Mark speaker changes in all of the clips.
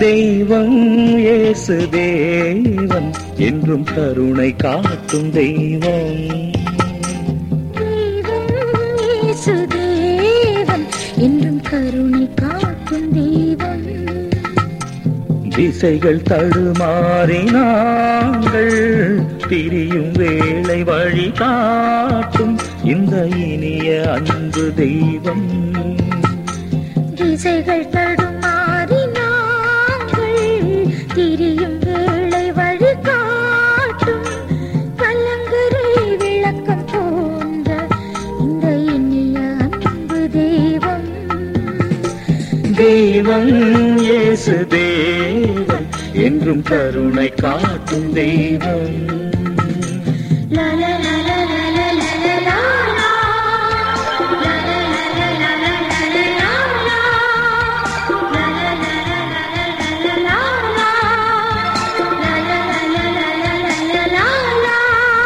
Speaker 1: தெய்வம் இயேசு தேவன் என்றும் கருணை காட்டும் தெய்வம்
Speaker 2: தெய்வம் இயேசு தேவன் என்றும் கருணை காட்டும் தெய்வம்
Speaker 1: திசைகள் தடுமாறினாங்கள் திரியும் வேளை வழி காட்டும் இந்த இனிய அன்பு தெய்வம்
Speaker 2: திசைகள் தடுமாறினாங்கள் திரியும் வேளை வழி காட்டும் கலங்கரை விளக்கம் போன்ற இந்த இனிய அன்பு தெய்வம்
Speaker 1: தெய்வம் இயேசு தேவன் என்றும் கருணை காட்டும் தெய்வம்
Speaker 2: லா லா லா லா லா லா லா லா லா லா. லா லா லா லா லா லா லா லா லா லா. லா லா லா லா லா லா லா லா லா. லா லா லா லா லா லா லா லா லா.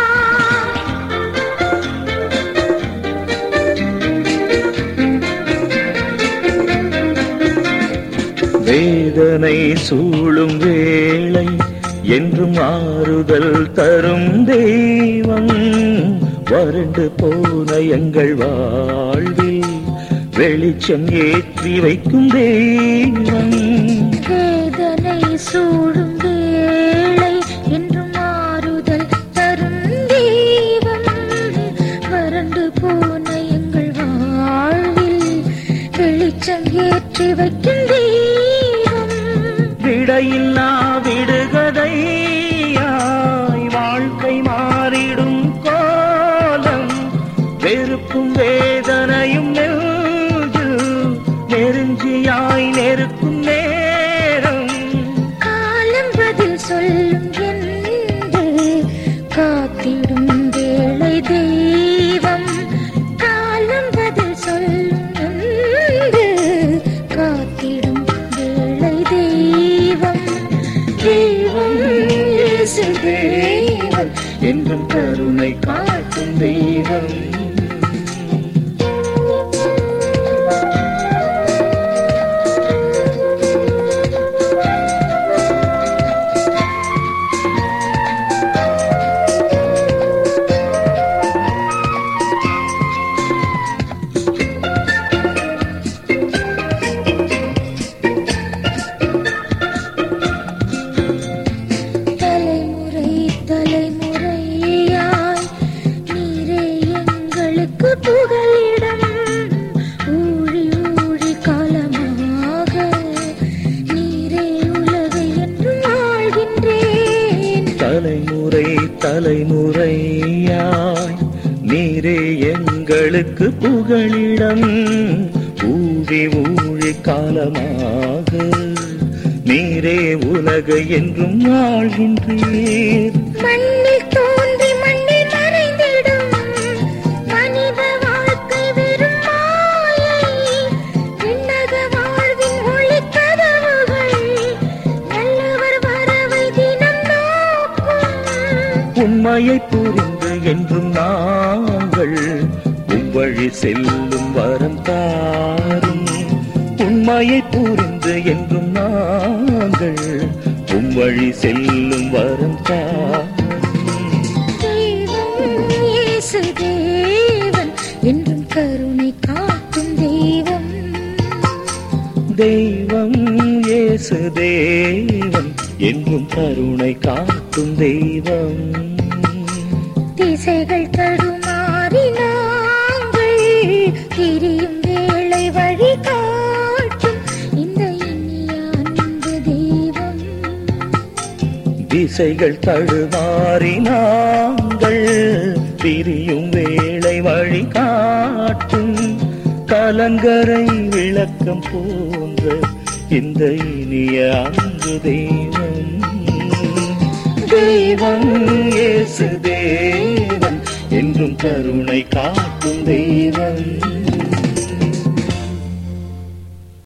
Speaker 1: வேதனை சூழும் வேளை என்றும் ஆறுதல் தரும் தெய்வம் வறண்டு போன எங்கள் வாழ்வில் வெளிச்சம் ஏற்றி வைக்கும் தெய்வம்
Speaker 2: வேதனை சூழும் வேளை என்றும் மாறுதல் தரும் தெய்வம் வறண்டு போன எங்கள் வாழ்வில் வெளிச்சம் ஏற்றி வைக்கும் தெய்வம்
Speaker 1: விடையில்லா விடுகதையாய் வாழ்க்கை மாறிடும் கோலம் வெறுப்பும் வேதனையும் நெஞ்சில் நெருஞ்சியாய் நெருக்கும் நேரம்
Speaker 2: காலம் பதில் சொல்லும் என்று காத்திடும் வேளை தெய்வம் காலம் பதில் சொல்லும் என்று காத்திடும் வேளை தெய்வம் தெய்வம் இயேசு தேவன்
Speaker 1: என்றும் கருணை காட்டும் தெய்வம்
Speaker 2: தலைமுறை தலைமுறையாய் நீரே எங்களுக்கு புகலிடம் ஊழி ஊழி காலமாக நீரே உலகை என்றும் ஆழ்கின்றேன்
Speaker 1: தலைமுறை தலைமுறையாய் நீரே எங்களுக்கு புகழிடம் ஊழி ஊழி காலமாக நீரே உலக என்றும் வாழ்கின்றீர்
Speaker 2: மண்ணில் தோன்றி மண்ணில் மறைந்திடும் மனித வாழ்க்கை வெறும் மாயை விண்ணக வாழ்வின் ஒளி கதவுகள் நல்லவர் வரவை தினம் நோக்கும்
Speaker 1: உண்மையை புரிந்து என்றும் நாங்கள் உவ்வழி செல்லும் வரம் தாரும் உண்மையை புரிந்து என்றும் நாங்கள் உவ்வழி செல்லும் வரம் தாரும்
Speaker 2: தெய்வம் இயேசு தேவன் என்றும் கருணை காட்டும் தெய்வம்
Speaker 1: தெய்வம் இயேசு தேவன் என்றும் கருணை காட்டும் தெய்வம்
Speaker 2: திசைகள் தடுமாறி நாங்கள் திரியும் வேளை வழி காட்டும் இந்த இனிய அன்பு தெய்வம்
Speaker 1: திசைகள் தழுவாரி நாங்கள் பிரியும் வேளை வழி காட்டும் கலங்கரை விளக்கம் போன்ற இந்த இனிய அன்பு தெய்வம் தெய்வம் இயேசு தேவன் என்றும் கருணை காட்டும் தெய்வம்